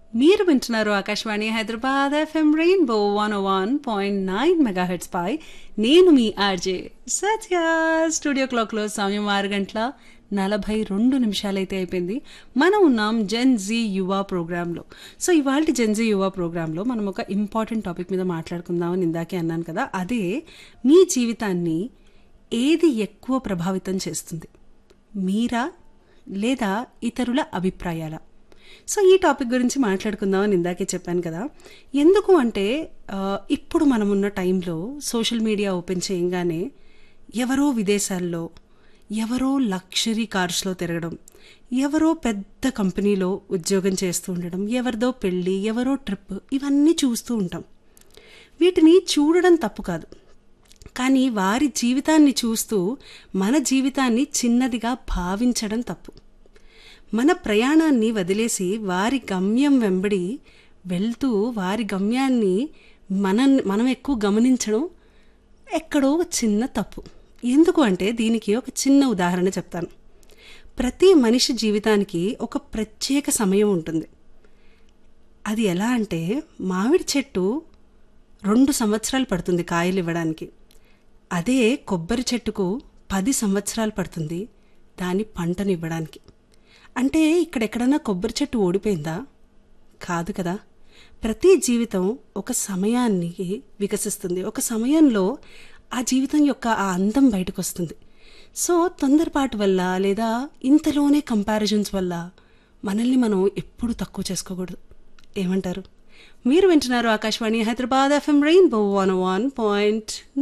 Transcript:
మీరు వింటున్నారు Akashvani Hyderabad FM rainbow one one point nine mega hits పై నేను మీ ఆర్జే సత్య స్టూడియో క్లాక్లో సమయం ఆరు గంటల నలభై రెండు నిమిషాలైతే అయిపోయింది మనం ఉన్నాం జెన్ జీ యువ ప్రోగ్రాంలో సో ఇవాళ జెన్ జీ యువ ప్రోగ్రాంలో మనం ఒక ఇంపార్టెంట్ టాపిక్ మీద మాట్లాడుకుందామని ఇందాకే అన్నాను కదా అదే మీ జీవితాన్ని ఏది ఎక్కువ ప్రభావితం చేస్తుంది మీరా లేదా ఇతరుల అభిప్రాయాల సో ఈ టాపిక్ గురించి మాట్లాడుకుందామని ఇందాకే చెప్పాను కదా ఎందుకు అంటే ఆ, ఇప్పుడు మనమున్న టైంలో సోషల్ మీడియా ఓపెన్ చేయగానే ఎవరో విదేశాల్లో ఎవరో లక్షరీ కార్స్లో తిరగడం ఎవరో పెద్ద కంపెనీలో ఉద్యోగం చేస్తూ ఉండడం ఎవరిదో పెళ్ళి ఎవరో ట్రిప్ ఇవన్నీ చూస్తూ ఉంటాం వీటిని చూడడం తప్పు కాదు కానీ వారి జీవితాన్ని చూస్తూ మన జీవితాన్ని చిన్నదిగా భావించడం తప్పు మన ప్రయాణాన్ని వదిలేసి వారి గమ్యం వెంబడి వెళ్తూ వారి గమ్యాన్ని మనం మనం ఎక్కువ గమనించడం ఎక్కడో ఒక చిన్న తప్పు ఎందుకు అంటే దీనికి ఒక చిన్న ఉదాహరణ చెప్తాను ప్రతి మనిషి జీవితానికి ఒక ప్రత్యేక సమయం ఉంటుంది అది ఎలా అంటే మామిడి చెట్టు రెండు సంవత్సరాలు పడుతుంది కాయలు ఇవ్వడానికి అదే కొబ్బరి చెట్టుకు పది సంవత్సరాలు పడుతుంది దాని పంటను ఇవ్వడానికి అంటే ఇక్కడెక్కడన్నా కొబ్బరి చెట్టు ఓడిపోయిందా కాదు కదా ప్రతి జీవితం ఒక సమయాన్ని వికసిస్తుంది ఒక సమయంలో ఆ జీవితం యొక్క ఆ అందం బయటకు వస్తుంది సో తొందరపాటు వల్ల లేదా ఇంతలోనే కంపారిజన్స్ వల్ల మనల్ని మనం ఎప్పుడు తక్కువ చేసుకోకూడదు ఏమంటారు మీరు వింటున్నారు Akashvani Hyderabad FM rainbow one one point